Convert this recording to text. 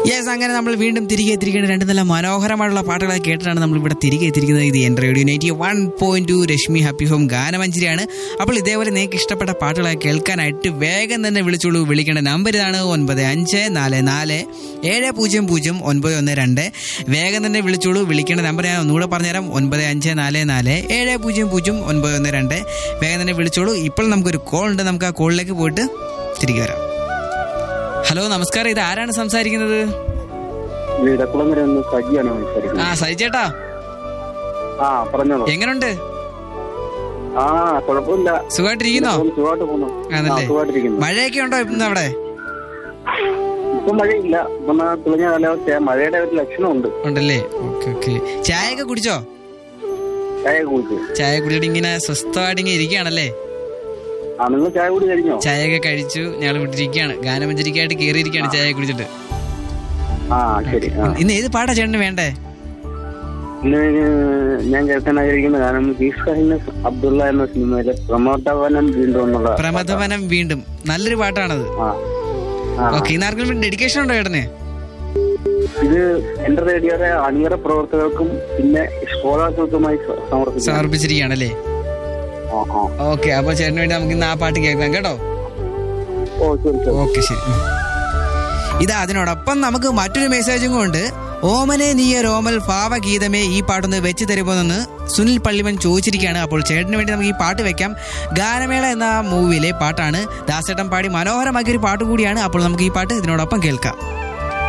Yes അങ്ങനെ നമ്മൾ വീണ്ടും തിരികെ എത്തിയിരിക്കുന്നത് രണ്ട് നല്ല മനോഹരമായിട്ടുള്ള പാട്ടുകളൊക്കെ കേട്ടിട്ടാണ് നമ്മൾ ഇവിടെ തിരികെ എത്തിയിരിക്കുന്നത് ഇത് എൻ്റെ radio ninety one point two Reshmi happy home ഗാനമഞ്ചരിയാണ് അപ്പോൾ ഇതേപോലെ നിങ്ങൾക്ക് ഇഷ്ടപ്പെട്ട പാട്ടുകളൊക്കെ കേൾക്കാനായിട്ട് വേഗം തന്നെ വിളിച്ചോളൂ വിളിക്കേണ്ട നമ്പർ ഇതാണ് ഒൻപത് അഞ്ച് നാല് നാല് ഏഴ് പൂജ്യം പൂജ്യം ഒൻപത് ഒന്ന് രണ്ട് വേഗം തന്നെ വിളിച്ചോളൂ വിളിക്കേണ്ട നമ്പർ ഞാൻ ഒന്നുകൂടെ പറഞ്ഞുതരാം ഒൻപത് അഞ്ച് നാല് നാല് ഏഴ് പൂജ്യം പൂജ്യം ഒൻപത് ഒന്ന് രണ്ട് വേഗം തന്നെ വിളിച്ചോളൂ ഇപ്പോൾ നമുക്കൊരു കോൾ ഉണ്ട് നമുക്ക് ആ കോളിലേക്ക് പോയിട്ട് തിരികെ വരാം ഹലോ നമസ്കാരം ഇത് ആരാണ് സംസാരിക്കുന്നത് ഇത് ഇടക്കുളങ്ങര നിന്ന് സജിയാണ് ആ സംസാരിക്കുന്നത് സജിച്ചേട്ടാ ആ പറഞ്ഞോളൂ എങ്ങനുണ്ട് ആ കുഴപ്പമില്ല സുഖമായിട്ടിരിക്കുന്നോ സുഖമായിട്ട് പോകുന്നു ആ, ആണല്ലേ സുഖമായിട്ടിരിക്കുന്നു മഴയൊക്കെ ഉണ്ടോ ഇന്ന് അവിടെ ഇപ്പൊ മഴയില്ല ഇപ്പൊ ന- തെളിഞ്ഞ കാലാവസ്ഥ മഴയുടെ ഒരു ലക്ഷണമുണ്ട് ഉണ്ടല്ലേ ഓക്കെ ഓക്കെ ചായ ഒക്കെ കുടിച്ചോ ചായ കുടിച്ചു ചായ കുടിച്ചിട്ട് ഇങ്ങനെ സ്വസ്ഥമായിട്ട് ഇങ്ങനെ ഇരിക്കുകയാണല്ലേ ആ നിങ്ങൾ ചായ കൂടി കഴിഞ്ഞോ ചായ ഒക്കെ കഴിച്ചു ഞങ്ങൾ വിട്ടിരിക്കുകയാണ് ഗാനമഞ്ചരിക്കായിട്ട് കയറിയിരിക്കുകയാണ് ചായ കുടിച്ചിട്ട് ആ ശരി ആ ഇന്ന് ഏത് പാട്ടാ ചേട്ടന് വേണ്ടേ ഇന്ന് ഞാൻ കേൾക്കാൻ ആഗ്രഹിക്കുന്ന ഗാനം ജീസ് അബ്ദുള്ള എന്ന സിനിമയിലെ പ്രമോദവനം വീണ്ടും എന്നുള്ള പ്രമഥവനം വീണ്ടും നല്ലൊരു പാട്ടാണത് ആ ആ ഓക്കെ ഇന്ന് ആർക്കും ഡെഡിക്കേഷൻ ഉണ്ടോ ചേട്ടന് ഇത് എന്റെ റേഡിയോയുടെ അണിയറ പ്രവർത്തകർക്കും പിന്നെ ശ്രോതാക്കൾക്കുമായി സ- സമർപ്പിക്കാം സമർപ്പിച്ചിരിക്കുകയാണല്ലേ ആ ആ ഓക്കെ അപ്പൊ ചേട്ടന് വേണ്ടി നമുക്ക് ഇന്ന് ആ പാട്ട് കേൾക്കാം കേട്ടോ ഓ ശരി ശരി ഓക്കെ ശരി ഉം. ഇതാ അതിനോടൊപ്പം നമുക്ക് മറ്റൊരു മെസ്സേജും കൊണ്ട് ഓമനെ നീയ രോമൽ ഭാവഗീതമേ ഈ പാട്ടൊന്ന് വെച്ച് തരുമോന്ന് സുനിൽ പള്ളിമൻ ചോദിച്ചിരിക്കുകയാണ് അപ്പോൾ ചേട്ടന് വേണ്ടി നമുക്ക് ഈ പാട്ട് വെക്കാം ഗാനമേള എന്ന മൂവിയിലെ പാട്ടാണ് ദാസേട്ടൻ പാടി മനോഹരമാക്കിയ ഒരു പാട്ട് കൂടിയാണ് അപ്പോൾ നമുക്ക് ഈ പാട്ട് ഇതിനോടൊപ്പം കേൾക്കാം